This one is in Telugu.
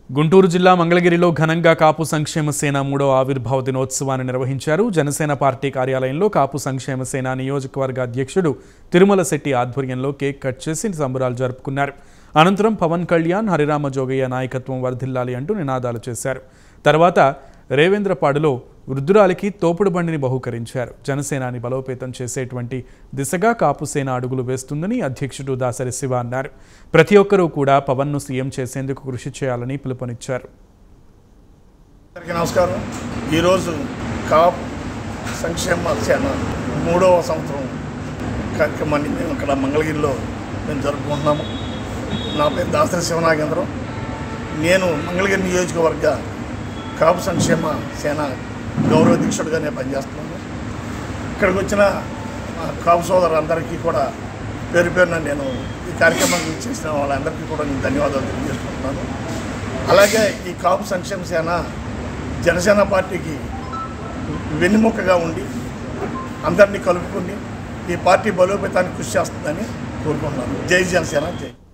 గుంటూరు జిల్లా మంగళగిరిలో ఘనంగా కాపు సంక్షేమ సేన మూడో ఆవిర్భావ దినోత్సవాన్ని నిర్వహించారు జనసేన పార్టీ కార్యాలయంలో కాపు సంక్షేమ సేన నియోజకవర్గ అధ్యక్షుడు తిరుమల శెట్టి ఆధ్వర్యంలో కేక్ కట్ చేసి సంబరాలు జరుపుకున్నారు అనంతరం పవన్ కళ్యాణ్ హరిరామ జోగయ్య నాయకత్వం వర్ధిల్లాలి అంటూ నినాదాలు చేశారు తర్వాత రేవేంద్రపాడులో వృద్ధురాలికి తోపుడు బండిని బహూకరించారు జనసేనాని బలోపేతం చేసేటువంటి దిశగా కాపుసేన అడుగులు వేస్తుందని అధ్యక్షుడు దాసరి శివ అన్నారు ప్రతి ఒక్కరూ కూడా పవన్ను సీఎం చేసేందుకు కృషి చేయాలని పిలుపునిచ్చారు అందరికీ నమస్కారం ఈరోజు కాప్ సంక్షేమ సేన మూడవ సంవత్సరం కార్యక్రమాన్ని మేము ఇక్కడ మంగళగిరిలో మేము జరుపుకుంటున్నాము నా పేరు దాసరి శివనాగేంద్రం నేను మంగళగిరి నియోజకవర్గ కాపు సంక్షేమ సేన గౌరవ అధ్యక్షుడిగా నేను పనిచేస్తున్నాను ఇక్కడికి వచ్చిన మా కాపు సోదరులందరికీ కూడా పేరు పేరున నేను ఈ కార్యక్రమాన్ని చేసిన వాళ్ళందరికీ కూడా నేను ధన్యవాదాలు తెలియజేసుకుంటున్నాను అలాగే ఈ కాపు సంక్షేమ సేన జనసేన పార్టీకి వెన్నెముకగా ఉండి అందరినీ కలుపుకొని ఈ పార్టీ బలోపేతానికి కృషి చేస్తుందని కోరుకుంటున్నాను జై జనసేన జై